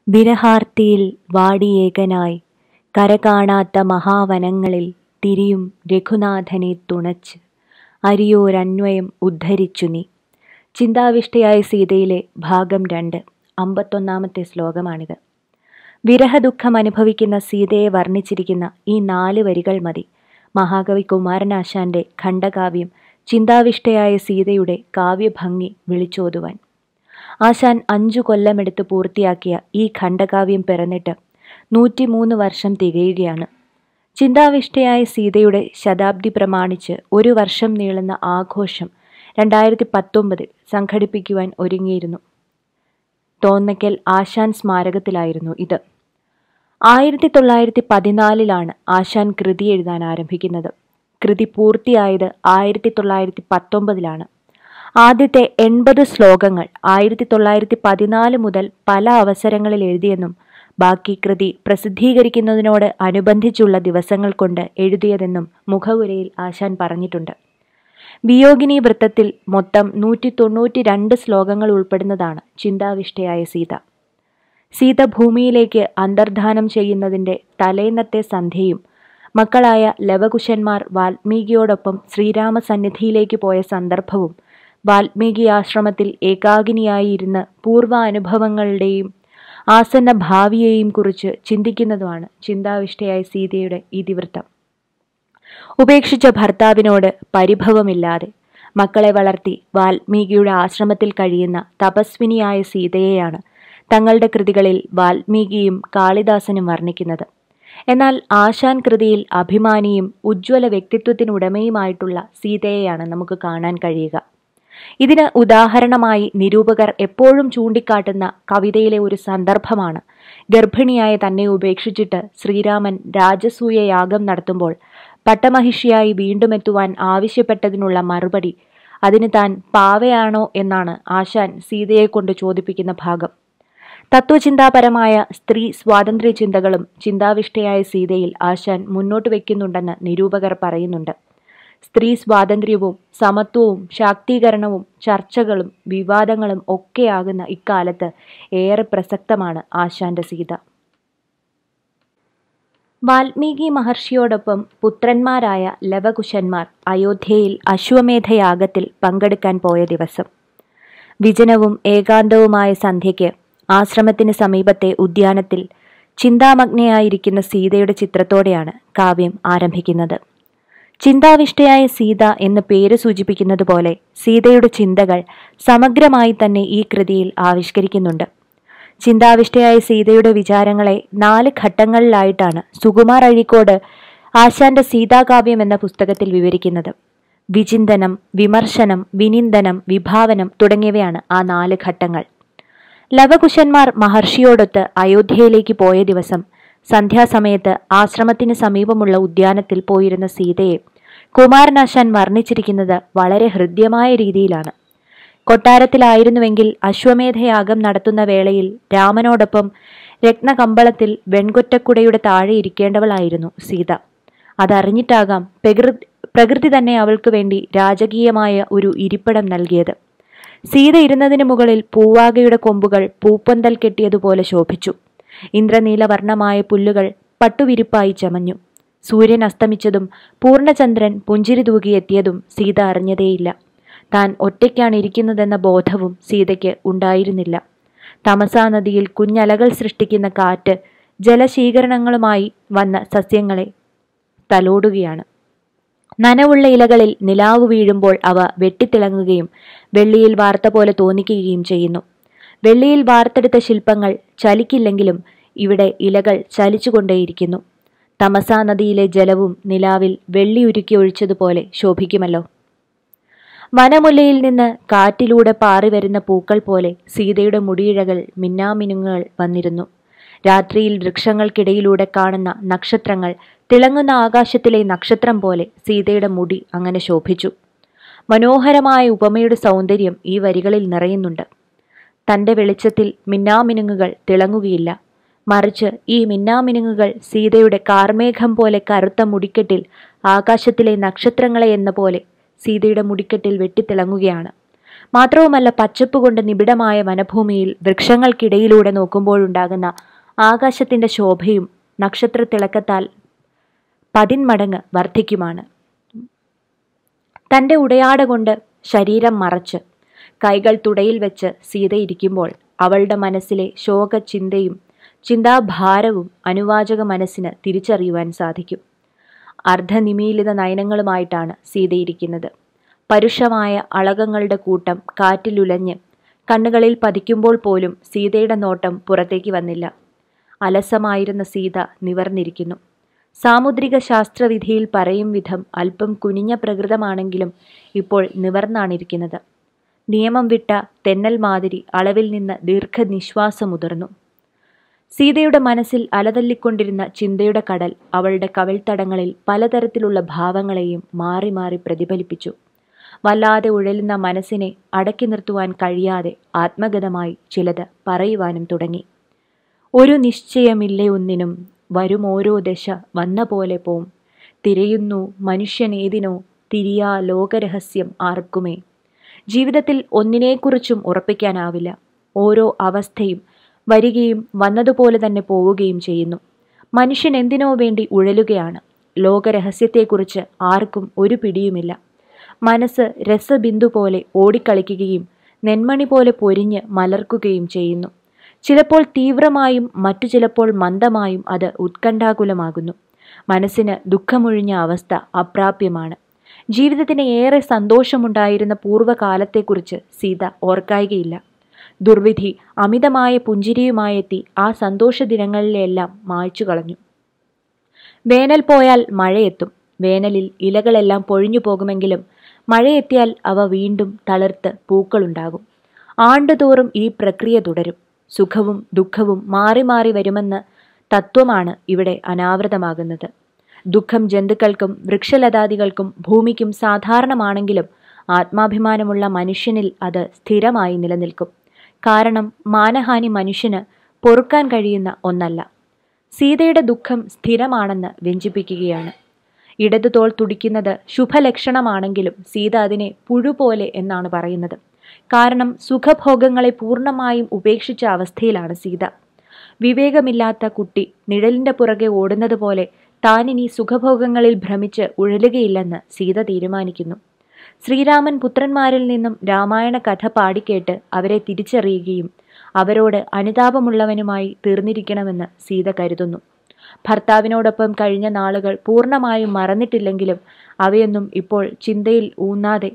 വിരഹാർത്തിയിൽ വാടിയേകനായി കരകാണാത്ത മഹാവനങ്ങളിൽ തിരിയും രഘുനാഥനെ തുണച്ച് അരിയോരന്വയം ഉദ്ധരിച്ചു നീ ചിന്താവിഷ്ടയായ സീതയിലെ ഭാഗം രണ്ട് അമ്പത്തൊന്നാമത്തെ ശ്ലോകമാണിത് വിരഹദുഃഖം അനുഭവിക്കുന്ന സീതയെ വർണ്ണിച്ചിരിക്കുന്ന ഈ നാല് വരികൾ മതി മഹാകവി കുമാരനാശാന്റെ ഖണ്ഡകാവ്യം ചിന്താവിഷ്ടയായ സീതയുടെ കാവ്യഭംഗി വിളിച്ചോതുവാൻ ആശാൻ അഞ്ചു കൊല്ലമെടുത്ത് പൂർത്തിയാക്കിയ ഈ ഖണ്ഡകാവ്യം പിറന്നിട്ട് നൂറ്റിമൂന്ന് വർഷം തികയുകയാണ് ചിന്താവിഷ്ടയായ സീതയുടെ ശതാബ്ദി പ്രമാണിച്ച് ഒരു വർഷം നീളുന്ന ആഘോഷം രണ്ടായിരത്തി പത്തൊമ്പതിൽ സംഘടിപ്പിക്കുവാൻ ഒരുങ്ങിയിരുന്നു തോന്നയ്ക്കൽ ആശാൻ സ്മാരകത്തിലായിരുന്നു ഇത് ആയിരത്തി തൊള്ളായിരത്തി പതിനാലിലാണ് ആശാൻ കൃതി എഴുതാൻ ആരംഭിക്കുന്നത് കൃതി പൂർത്തിയായത് ആയിരത്തി തൊള്ളായിരത്തി പത്തൊമ്പതിലാണ് ആദ്യത്തെ എൺപത് ശ്ലോകങ്ങൾ ആയിരത്തി തൊള്ളായിരത്തി പതിനാല് മുതൽ പല അവസരങ്ങളിൽ എഴുതിയെന്നും ബാക്കി കൃതി പ്രസിദ്ധീകരിക്കുന്നതിനോട് അനുബന്ധിച്ചുള്ള ദിവസങ്ങൾ കൊണ്ട് എഴുതിയതെന്നും മുഖവുരയിൽ ആശാൻ പറഞ്ഞിട്ടുണ്ട് വിയോഗിനി വൃത്തത്തിൽ മൊത്തം നൂറ്റി തൊണ്ണൂറ്റി രണ്ട് ശ്ലോകങ്ങൾ ഉൾപ്പെടുന്നതാണ് ചിന്താവിഷ്ടയായ സീത സീത ഭൂമിയിലേക്ക് അന്തർധാനം ചെയ്യുന്നതിൻ്റെ തലേന്നത്തെ സന്ധ്യയും മക്കളായ ലവകുശന്മാർ വാൽമീകിയോടൊപ്പം ശ്രീരാമസന്നിധിയിലേക്ക് പോയ സന്ദർഭവും വാൽമീകി ആശ്രമത്തിൽ ഏകാഗിനിയായി ഇരുന്ന് പൂർവ്വ അനുഭവങ്ങളുടെയും ആസന്ന ഭാവിയെയും കുറിച്ച് ചിന്തിക്കുന്നതുമാണ് ചിന്താവിഷ്ടയായ സീതയുടെ ഇതിവൃത്തം ഉപേക്ഷിച്ച ഭർത്താവിനോട് പരിഭവമില്ലാതെ മക്കളെ വളർത്തി വാൽമീകിയുടെ ആശ്രമത്തിൽ കഴിയുന്ന തപസ്വിനിയായ സീതയെയാണ് തങ്ങളുടെ കൃതികളിൽ വാൽമീകിയും കാളിദാസനും വർണ്ണിക്കുന്നത് എന്നാൽ ആശാൻ കൃതിയിൽ അഭിമാനിയും ഉജ്ജ്വല വ്യക്തിത്വത്തിനുടമയുമായിട്ടുള്ള സീതയെയാണ് നമുക്ക് കാണാൻ കഴിയുക ഇതിന് ഉദാഹരണമായി നിരൂപകർ എപ്പോഴും ചൂണ്ടിക്കാട്ടുന്ന കവിതയിലെ ഒരു സന്ദർഭമാണ് ഗർഭിണിയായ തന്നെ ഉപേക്ഷിച്ചിട്ട് ശ്രീരാമൻ രാജസൂയ യാഗം നടത്തുമ്പോൾ പട്ടമഹിഷിയായി വീണ്ടും എത്തുവാൻ ആവശ്യപ്പെട്ടതിനുള്ള മറുപടി അതിന് താൻ പാവയാണോ എന്നാണ് ആശാൻ സീതയെ കൊണ്ട് ചോദിപ്പിക്കുന്ന ഭാഗം തത്വചിന്താപരമായ സ്ത്രീ സ്വാതന്ത്ര്യ ചിന്തകളും ചിന്താവിഷ്ടയായ സീതയിൽ ആശാൻ മുന്നോട്ട് വയ്ക്കുന്നുണ്ടെന്ന് നിരൂപകർ പറയുന്നുണ്ട് സ്ത്രീ സ്വാതന്ത്ര്യവും സമത്വവും ശാക്തീകരണവും ചർച്ചകളും വിവാദങ്ങളും ഒക്കെയാകുന്ന ഇക്കാലത്ത് ഏറെ പ്രസക്തമാണ് ആശാന്റെ സീത വാൽമീകി മഹർഷിയോടൊപ്പം പുത്രന്മാരായ ലവകുശന്മാർ അയോധ്യയിൽ അശ്വമേധയാഗത്തിൽ പങ്കെടുക്കാൻ പോയ ദിവസം വിജനവും ഏകാന്തവുമായ സന്ധ്യയ്ക്ക് ആശ്രമത്തിന് സമീപത്തെ ഉദ്യാനത്തിൽ ചിന്താമഗ്നയായിരിക്കുന്ന സീതയുടെ ചിത്രത്തോടെയാണ് കാവ്യം ആരംഭിക്കുന്നത് ചിന്താവിഷ്ടയായ സീത എന്ന് പേര് സൂചിപ്പിക്കുന്നത് പോലെ സീതയുടെ ചിന്തകൾ സമഗ്രമായി തന്നെ ഈ കൃതിയിൽ ആവിഷ്കരിക്കുന്നുണ്ട് ചിന്താവിഷ്ടയായ സീതയുടെ വിചാരങ്ങളെ നാല് ഘട്ടങ്ങളിലായിട്ടാണ് സുകുമാർ അഴീക്കോട് ആശാന്റെ സീതാകാവ്യം എന്ന പുസ്തകത്തിൽ വിവരിക്കുന്നത് വിചിന്തനം വിമർശനം വിനിന്ദനം വിഭാവനം തുടങ്ങിയവയാണ് ആ നാല് ഘട്ടങ്ങൾ ലവകുശന്മാർ മഹർഷിയോടൊത്ത് അയോധ്യയിലേക്ക് പോയ ദിവസം സന്ധ്യാസമയത്ത് ആശ്രമത്തിന് സമീപമുള്ള ഉദ്യാനത്തിൽ പോയിരുന്ന സീതയെ കുമാരനാശാൻ വർണ്ണിച്ചിരിക്കുന്നത് വളരെ ഹൃദ്യമായ രീതിയിലാണ് കൊട്ടാരത്തിലായിരുന്നുവെങ്കിൽ അശ്വമേധയാഗം നടത്തുന്ന വേളയിൽ രാമനോടൊപ്പം രത്നകമ്പളത്തിൽ വെൺകൊറ്റക്കുടയുടെ താഴെ ഇരിക്കേണ്ടവളായിരുന്നു സീത അതറിഞ്ഞിട്ടാകാം പ്രകൃതി പ്രകൃതി തന്നെ അവൾക്ക് വേണ്ടി രാജകീയമായ ഒരു ഇരിപ്പിടം നൽകിയത് സീത ഇരുന്നതിന് മുകളിൽ പൂവാകയുടെ കൊമ്പുകൾ പൂപ്പന്തൽ കെട്ടിയതുപോലെ ശോഭിച്ചു ഇന്ദ്രനീലവർണമായ പുല്ലുകൾ പട്ടുവിരിപ്പായി ചമഞ്ഞു സൂര്യൻ അസ്തമിച്ചതും പൂർണ്ണചന്ദ്രൻ പുഞ്ചിരി തൂകിയെത്തിയതും സീത അറിഞ്ഞതേയില്ല താൻ ഒറ്റയ്ക്കാണ് ഇരിക്കുന്നതെന്ന ബോധവും സീതയ്ക്ക് ഉണ്ടായിരുന്നില്ല തമസാ നദിയിൽ കുഞ്ഞലകൾ സൃഷ്ടിക്കുന്ന കാറ്റ് ജലശീകരണങ്ങളുമായി വന്ന സസ്യങ്ങളെ തലോടുകയാണ് നനവുള്ള ഇലകളിൽ നിലാവ് വീഴുമ്പോൾ അവ വെട്ടിത്തിളങ്ങുകയും വെള്ളിയിൽ വാർത്ത പോലെ തോന്നിക്കുകയും ചെയ്യുന്നു വെള്ളിയിൽ വാർത്തെടുത്ത ശില്പങ്ങൾ ചലിക്കില്ലെങ്കിലും ഇവിടെ ഇലകൾ ചലിച്ചുകൊണ്ടേയിരിക്കുന്നു തമസാ നദിയിലെ ജലവും നിലാവിൽ വെള്ളി ഉരുക്കി ഒഴിച്ചതുപോലെ ശോഭിക്കുമല്ലോ വനമുല്ലയിൽ നിന്ന് കാറ്റിലൂടെ പാറി വരുന്ന പൂക്കൾ പോലെ സീതയുടെ മുടിയിഴകൾ മിന്നാമിനുങ്ങൾ വന്നിരുന്നു രാത്രിയിൽ വൃക്ഷങ്ങൾക്കിടയിലൂടെ കാണുന്ന നക്ഷത്രങ്ങൾ തിളങ്ങുന്ന ആകാശത്തിലെ നക്ഷത്രം പോലെ സീതയുടെ മുടി അങ്ങനെ ശോഭിച്ചു മനോഹരമായ ഉപമയുടെ സൗന്ദര്യം ഈ വരികളിൽ നിറയുന്നുണ്ട് തൻ്റെ വെളിച്ചത്തിൽ മിന്നാമിനുങ്ങുകൾ തിളങ്ങുകയില്ല മറിച്ച് ഈ മിന്നാമിനുങ്ങുകൾ സീതയുടെ കാർമേഘം പോലെ കറുത്ത മുടിക്കെട്ടിൽ ആകാശത്തിലെ നക്ഷത്രങ്ങളെ എന്ന പോലെ സീതയുടെ മുടിക്കെട്ടിൽ വെട്ടിത്തിളങ്ങുകയാണ് മാത്രവുമല്ല പച്ചപ്പ് കൊണ്ട് നിബിഡമായ വനഭൂമിയിൽ വൃക്ഷങ്ങൾക്കിടയിലൂടെ നോക്കുമ്പോഴുണ്ടാകുന്ന ആകാശത്തിന്റെ ശോഭയും നക്ഷത്രത്തിളക്കത്താൽ പതിന്മടങ്ങ് വർദ്ധിക്കുമാണ് തന്റെ ഉടയാട കൊണ്ട് ശരീരം മറച്ച് കൈകൾ തുടയിൽ വെച്ച് സീതയിരിക്കുമ്പോൾ അവളുടെ മനസ്സിലെ ശോകചിന്തയും ചിന്താഭാരവും അനുവാചക മനസ്സിന് തിരിച്ചറിയുവാൻ സാധിക്കും അർദ്ധനിമീലിത നയനങ്ങളുമായിട്ടാണ് സീതയിരിക്കുന്നത് പരുഷമായ അളകങ്ങളുടെ കൂട്ടം കാറ്റിലുലഞ്ഞ് കണ്ണുകളിൽ പതിക്കുമ്പോൾ പോലും സീതയുടെ നോട്ടം പുറത്തേക്ക് വന്നില്ല അലസമായിരുന്ന സീത നിവർന്നിരിക്കുന്നു സാമുദ്രിക ശാസ്ത്രവിധിയിൽ പറയും വിധം അല്പം കുനിഞ്ഞ പ്രകൃതമാണെങ്കിലും ഇപ്പോൾ നിവർന്നാണിരിക്കുന്നത് നിയമം വിട്ട തെന്നൽ മാതിരി അളവിൽ നിന്ന് ദീർഘനിശ്വാസമുതിർന്നു സീതയുടെ മനസ്സിൽ അലതല്ലിക്കൊണ്ടിരുന്ന ചിന്തയുടെ കടൽ അവളുടെ കവിൾത്തടങ്ങളിൽ പലതരത്തിലുള്ള ഭാവങ്ങളെയും മാറി മാറി പ്രതിഫലിപ്പിച്ചു വല്ലാതെ ഉഴലുന്ന മനസ്സിനെ അടക്കി നിർത്തുവാൻ കഴിയാതെ ആത്മഗതമായി ചിലത് പറയുവാനും തുടങ്ങി ഒരു നിശ്ചയമില്ലേ ഒന്നിനും വരും ഓരോ ദശ വന്ന പോലെ പോം തിരയുന്നു മനുഷ്യനേതിനോ തിരിയാ ലോകരഹസ്യം ആർക്കുമേ ജീവിതത്തിൽ ഒന്നിനെക്കുറിച്ചും ഉറപ്പിക്കാനാവില്ല ഓരോ അവസ്ഥയും വരികയും വന്നതുപോലെ തന്നെ പോവുകയും ചെയ്യുന്നു മനുഷ്യൻ എന്തിനോ വേണ്ടി ഉഴലുകയാണ് ലോകരഹസ്യത്തെക്കുറിച്ച് ആർക്കും ഒരു പിടിയുമില്ല മനസ്സ് രസബിന്ദു പോലെ ഓടിക്കളിക്കുകയും നെന്മണി പോലെ പൊരിഞ്ഞ് മലർക്കുകയും ചെയ്യുന്നു ചിലപ്പോൾ തീവ്രമായും മറ്റു ചിലപ്പോൾ മന്ദമായും അത് ഉത്കണ്ഠാകുലമാകുന്നു മനസ്സിന് ദുഃഖമൊഴിഞ്ഞ അവസ്ഥ അപ്രാപ്യമാണ് ജീവിതത്തിന് ഏറെ സന്തോഷമുണ്ടായിരുന്ന പൂർവ്വകാലത്തെക്കുറിച്ച് സീത ഓർക്കായികയില്ല ദുർവിധി അമിതമായ പുഞ്ചിരിയുമായെത്തി ആ സന്തോഷ ദിനങ്ങളിലെല്ലാം മായ്ച്ചു കളഞ്ഞു വേനൽ പോയാൽ മഴയെത്തും വേനലിൽ ഇലകളെല്ലാം പൊഴിഞ്ഞു പോകുമെങ്കിലും മഴയെത്തിയാൽ അവ വീണ്ടും തളിർത്ത് പൂക്കളുണ്ടാകും ആണ്ടുതോറും ഈ പ്രക്രിയ തുടരും സുഖവും ദുഃഖവും മാറി മാറി വരുമെന്ന തത്വമാണ് ഇവിടെ അനാവൃതമാകുന്നത് ദുഃഖം ജന്തുക്കൾക്കും വൃക്ഷലതാദികൾക്കും ഭൂമിക്കും സാധാരണമാണെങ്കിലും ആത്മാഭിമാനമുള്ള മനുഷ്യനിൽ അത് സ്ഥിരമായി നിലനിൽക്കും കാരണം മാനഹാനി മനുഷ്യന് പൊറുക്കാൻ കഴിയുന്ന ഒന്നല്ല സീതയുടെ ദുഃഖം സ്ഥിരമാണെന്ന് വ്യഞ്ചിപ്പിക്കുകയാണ് ഇടതു തോൾ തുടിക്കുന്നത് ശുഭലക്ഷണമാണെങ്കിലും സീത അതിനെ പുഴുപോലെ എന്നാണ് പറയുന്നത് കാരണം സുഖഭോഗങ്ങളെ പൂർണ്ണമായും ഉപേക്ഷിച്ച അവസ്ഥയിലാണ് സീത വിവേകമില്ലാത്ത കുട്ടി നിഴലിന്റെ പുറകെ ഓടുന്നത് പോലെ താനിനി സുഖഭോഗങ്ങളിൽ ഭ്രമിച്ച് ഉഴലുകയില്ലെന്ന് സീത തീരുമാനിക്കുന്നു ശ്രീരാമൻ പുത്രന്മാരിൽ നിന്നും രാമായണ കഥ പാടിക്കേട്ട് അവരെ തിരിച്ചറിയുകയും അവരോട് അനുതാപമുള്ളവനുമായി തീർന്നിരിക്കണമെന്ന് സീത കരുതുന്നു ഭർത്താവിനോടൊപ്പം കഴിഞ്ഞ നാളുകൾ പൂർണ്ണമായും മറന്നിട്ടില്ലെങ്കിലും അവയൊന്നും ഇപ്പോൾ ചിന്തയിൽ ഊന്നാതെ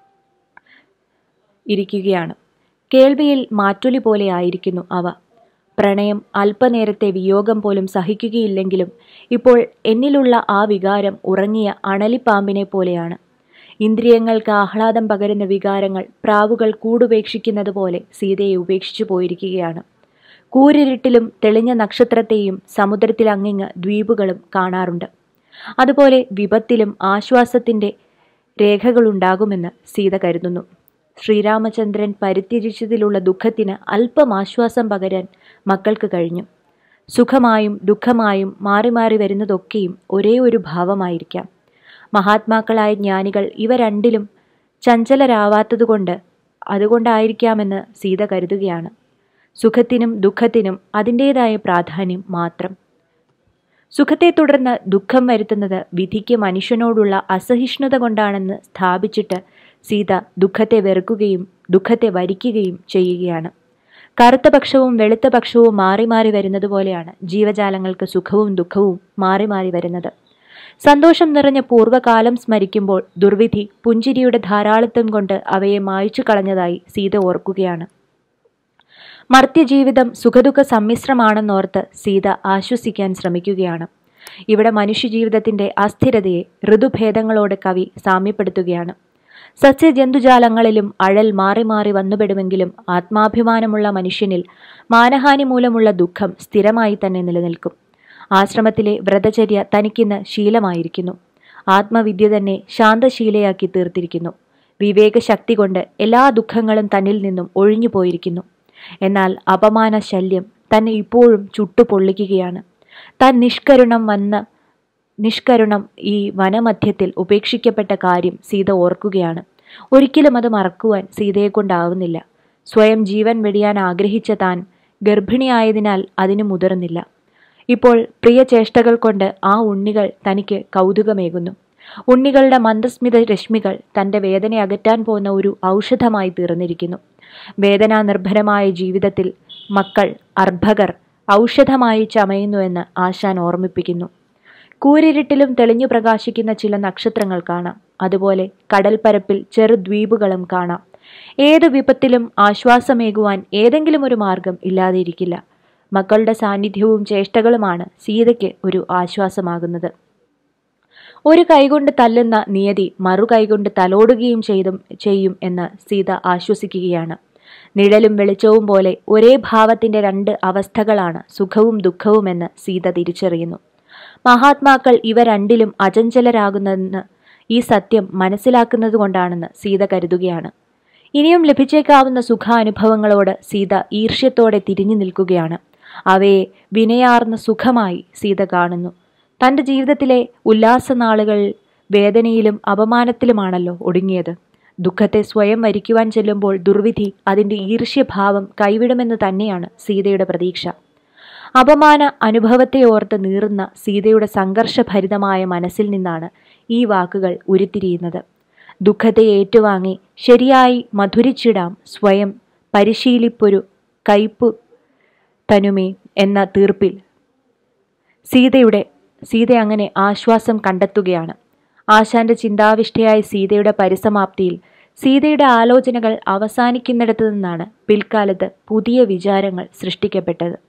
ഇരിക്കുകയാണ് കേൾവിയിൽ മാറ്റൊലി പോലെ ആയിരിക്കുന്നു അവ പ്രണയം അല്പനേരത്തെ വിയോഗം പോലും സഹിക്കുകയില്ലെങ്കിലും ഇപ്പോൾ എന്നിലുള്ള ആ വികാരം ഉറങ്ങിയ അണലിപ്പാമ്പിനെ പോലെയാണ് ഇന്ദ്രിയങ്ങൾക്ക് ആഹ്ലാദം പകരുന്ന വികാരങ്ങൾ പ്രാവുകൾ കൂടുപേക്ഷിക്കുന്നത് പോലെ സീതയെ ഉപേക്ഷിച്ചു പോയിരിക്കുകയാണ് കൂരിരുട്ടിലും തെളിഞ്ഞ നക്ഷത്രത്തെയും സമുദ്രത്തിൽ അങ്ങിങ്ങ് ദ്വീപുകളും കാണാറുണ്ട് അതുപോലെ വിപത്തിലും ആശ്വാസത്തിൻ്റെ രേഖകളുണ്ടാകുമെന്ന് സീത കരുതുന്നു ശ്രീരാമചന്ദ്രൻ പരിത്യജിച്ചതിലുള്ള ദുഃഖത്തിന് അല്പം ആശ്വാസം പകരാൻ മക്കൾക്ക് കഴിഞ്ഞു സുഖമായും ദുഃഖമായും മാറി മാറി വരുന്നതൊക്കെയും ഒരേ ഒരു ഭാവമായിരിക്കാം മഹാത്മാക്കളായ ജ്ഞാനികൾ ഇവ രണ്ടിലും ചഞ്ചലരാവാത്തതുകൊണ്ട് അതുകൊണ്ടായിരിക്കാമെന്ന് സീത കരുതുകയാണ് സുഖത്തിനും ദുഃഖത്തിനും അതിൻ്റേതായ പ്രാധാന്യം മാത്രം സുഖത്തെ തുടർന്ന് ദുഃഖം വരുത്തുന്നത് വിധിക്ക് മനുഷ്യനോടുള്ള അസഹിഷ്ണുത കൊണ്ടാണെന്ന് സ്ഥാപിച്ചിട്ട് സീത ദുഃഖത്തെ വെറുക്കുകയും ദുഃഖത്തെ വരിക്കുകയും ചെയ്യുകയാണ് കറുത്ത പക്ഷവും വെളുത്ത പക്ഷവും മാറി മാറി വരുന്നത് പോലെയാണ് ജീവജാലങ്ങൾക്ക് സുഖവും ദുഃഖവും മാറി മാറി വരുന്നത് സന്തോഷം നിറഞ്ഞ പൂർവ്വകാലം സ്മരിക്കുമ്പോൾ ദുർവിധി പുഞ്ചിരിയുടെ ധാരാളിത്വം കൊണ്ട് അവയെ മായ്ച്ചു കളഞ്ഞതായി സീത ഓർക്കുകയാണ് മർത്യജീവിതം സുഖദുഃഖ സമ്മിശ്രമാണെന്നോർത്ത് സീത ആശ്വസിക്കാൻ ശ്രമിക്കുകയാണ് ഇവിടെ മനുഷ്യജീവിതത്തിന്റെ അസ്ഥിരതയെ ഋതുഭേദങ്ങളോട് കവി സാമ്യപ്പെടുത്തുകയാണ് സസ്യജന്തുജാലങ്ങളിലും അഴൽ മാറി മാറി വന്നുപെടുമെങ്കിലും ആത്മാഭിമാനമുള്ള മനുഷ്യനിൽ മാനഹാനി മൂലമുള്ള ദുഃഖം സ്ഥിരമായി തന്നെ നിലനിൽക്കും ആശ്രമത്തിലെ വ്രതചര്യ തനിക്കിന്ന് ശീലമായിരിക്കുന്നു ആത്മവിദ്യ തന്നെ ശാന്തശീലയാക്കി തീർത്തിരിക്കുന്നു വിവേകശക്തി കൊണ്ട് എല്ലാ ദുഃഖങ്ങളും തന്നിൽ നിന്നും ഒഴിഞ്ഞു പോയിരിക്കുന്നു എന്നാൽ അപമാന ശല്യം തന്നെ ഇപ്പോഴും ചുട്ടുപൊള്ളിക്കുകയാണ് താൻ നിഷ്കരുണം വന്ന നിഷ്കരുണം ഈ വനമധ്യത്തിൽ ഉപേക്ഷിക്കപ്പെട്ട കാര്യം സീത ഓർക്കുകയാണ് ഒരിക്കലും അത് മറക്കുവാൻ സീതയെക്കൊണ്ടാവുന്നില്ല സ്വയം ജീവൻ വെടിയാൻ ആഗ്രഹിച്ച താൻ ഗർഭിണിയായതിനാൽ അതിന് മുതിർന്നില്ല ഇപ്പോൾ പ്രിയ ചേഷ്ടകൾ കൊണ്ട് ആ ഉണ്ണികൾ തനിക്ക് കൗതുകമേകുന്നു ഉണ്ണികളുടെ മന്ദസ്മിത രശ്മികൾ തൻ്റെ വേദന അകറ്റാൻ പോകുന്ന ഒരു ഔഷധമായി തീർന്നിരിക്കുന്നു വേദനാനിർഭരമായ ജീവിതത്തിൽ മക്കൾ അർഭകർ ഔഷധമായി ചമയുന്നുവെന്ന് ആശാൻ ഓർമ്മിപ്പിക്കുന്നു കൂരിരുട്ടിലും തെളിഞ്ഞു പ്രകാശിക്കുന്ന ചില നക്ഷത്രങ്ങൾ കാണാം അതുപോലെ കടൽപ്പരപ്പിൽ ചെറുദ്വീപുകളും കാണാം ഏതു വിപത്തിലും ആശ്വാസമേകുവാൻ ഏതെങ്കിലും ഒരു മാർഗം ഇല്ലാതിരിക്കില്ല മക്കളുടെ സാന്നിധ്യവും ചേഷ്ടകളുമാണ് സീതയ്ക്ക് ഒരു ആശ്വാസമാകുന്നത് ഒരു കൈകൊണ്ട് തല്ലുന്ന നിയതി മറു കൈകൊണ്ട് തലോടുകയും ചെയ്തും ചെയ്യും എന്ന് സീത ആശ്വസിക്കുകയാണ് നിഴലും വെളിച്ചവും പോലെ ഒരേ ഭാവത്തിന്റെ രണ്ട് അവസ്ഥകളാണ് സുഖവും ദുഃഖവുമെന്ന് സീത തിരിച്ചറിയുന്നു മഹാത്മാക്കൾ ഇവ രണ്ടിലും അചഞ്ചലരാകുന്നതെന്ന് ഈ സത്യം മനസ്സിലാക്കുന്നത് കൊണ്ടാണെന്ന് സീത കരുതുകയാണ് ഇനിയും ലഭിച്ചേക്കാവുന്ന സുഖാനുഭവങ്ങളോട് സീത ഈർഷ്യത്തോടെ തിരിഞ്ഞു നിൽക്കുകയാണ് അവയെ വിനയാർന്ന സുഖമായി സീത കാണുന്നു തൻ്റെ ജീവിതത്തിലെ ഉല്ലാസനാളുകൾ വേദനയിലും അപമാനത്തിലുമാണല്ലോ ഒടുങ്ങിയത് ദുഃഖത്തെ സ്വയം വരിക്കുവാൻ ചെല്ലുമ്പോൾ ദുർവിധി അതിൻ്റെ ഈർഷ്യഭാവം കൈവിടുമെന്ന് തന്നെയാണ് സീതയുടെ പ്രതീക്ഷ അപമാന അനുഭവത്തെ ഓർത്ത് നീറുന്ന സീതയുടെ സംഘർഷഭരിതമായ മനസ്സിൽ നിന്നാണ് ഈ വാക്കുകൾ ഉരുത്തിരിയുന്നത് ദുഃഖത്തെ ഏറ്റുവാങ്ങി ശരിയായി മധുരിച്ചിടാം സ്വയം പരിശീലിപ്പൊരു കയ്പു തനുമേ എന്ന തീർപ്പിൽ സീതയുടെ സീത അങ്ങനെ ആശ്വാസം കണ്ടെത്തുകയാണ് ആശാന്റെ ചിന്താവിഷ്ടയായ സീതയുടെ പരിസമാപ്തിയിൽ സീതയുടെ ആലോചനകൾ അവസാനിക്കുന്നിടത്തു നിന്നാണ് പിൽക്കാലത്ത് പുതിയ വിചാരങ്ങൾ സൃഷ്ടിക്കപ്പെട്ടത്